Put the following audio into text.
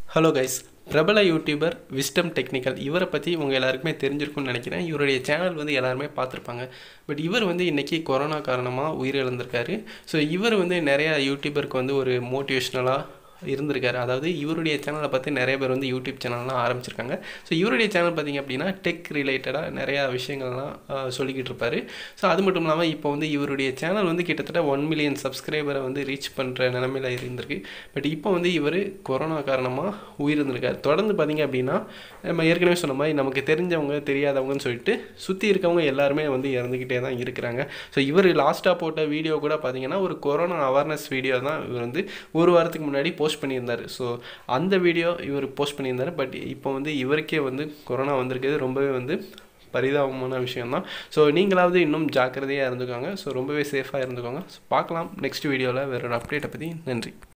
hello guys பிரபல YouTuber Wisdom Technical இவரை பற்றி உங்கள் எல்லாருக்குமே தெரிஞ்சிருக்கும்னு நினைக்கிறேன் இவருடைய சேனல் வந்து எல்லாருமே பார்த்துருப்பாங்க பட் இவர் வந்து இன்றைக்கி கொரோனா காரணமாக உயிரிழந்திருக்காரு ஸோ இவர் வந்து நிறையா யூடியூபருக்கு வந்து ஒரு மோட்டிவேஷ்னலாக இருந்திருக்காரு அதாவது இவருடைய சேனலை பார்த்து நிறைய பேர் வந்து யூடியூப் சேனல்லாம் ஆரம்பிச்சிருக்காங்க ஸோ இவருடைய சேனல் பார்த்திங்க அப்படின்னா டெக் ரிலேட்டடாக நிறையா விஷயங்கள்லாம் ஆஹ், சொல்லிக்கிட்டு இருப்பார் ஸோ அது மட்டும் இல்லாமல் இப்போ வந்து இவருடைய சேனல் வந்து கிட்டத்தட்ட ஒன் மில்லியன் சப்ஸ்கிரைபரை வந்து ரீச் பண்ணுற நிலமையில இருந்திருக்கு பட் இப்போ வந்து இவர் கொரோனா காரணமாக உயிரிழந்திருக்காரு தொடர்ந்து பார்த்தீங்க அப்படின்னா நம்ம ஏற்கனவே சொன்ன மாதிரி நமக்கு தெரிஞ்சவங்க தெரியாதவங்கன்னு சொல்லிட்டு சுற்றி இருக்கவங்க எல்லாருமே வந்து இறந்துக்கிட்டே தான் இருக்கிறாங்க ஸோ இவர் லாஸ்ட்டாக போட்ட வீடியோ கூட பார்த்தீங்கன்னா ஒரு கொரோனா அவேர்னஸ் வீடியோ தான் இவர் வந்து ஒரு வாரத்துக்கு முன்னாடி போஸ்ட் பண்ணியிருந்தார் ஸோ அந்த வீடியோ இவர் போஸ்ட் பண்ணியிருந்தார் பட் இப்போ வந்து இவருக்கே வந்து கொரோனா வந்திருக்கிறது ரொம்பவே வந்து பரிதாபமான விஷயம்தான் ஸோ நீங்களாவது இன்னும் ஜாக்கிரதையாக இருந்துக்கோங்க ஸோ ரொம்பவே சேஃபாக இருந்துக்கோங்க ஸோ பார்க்கலாம் நெக்ஸ்ட் வீடியோவில் வேற ஒரு அப்டேட்டை பற்றி நன்றி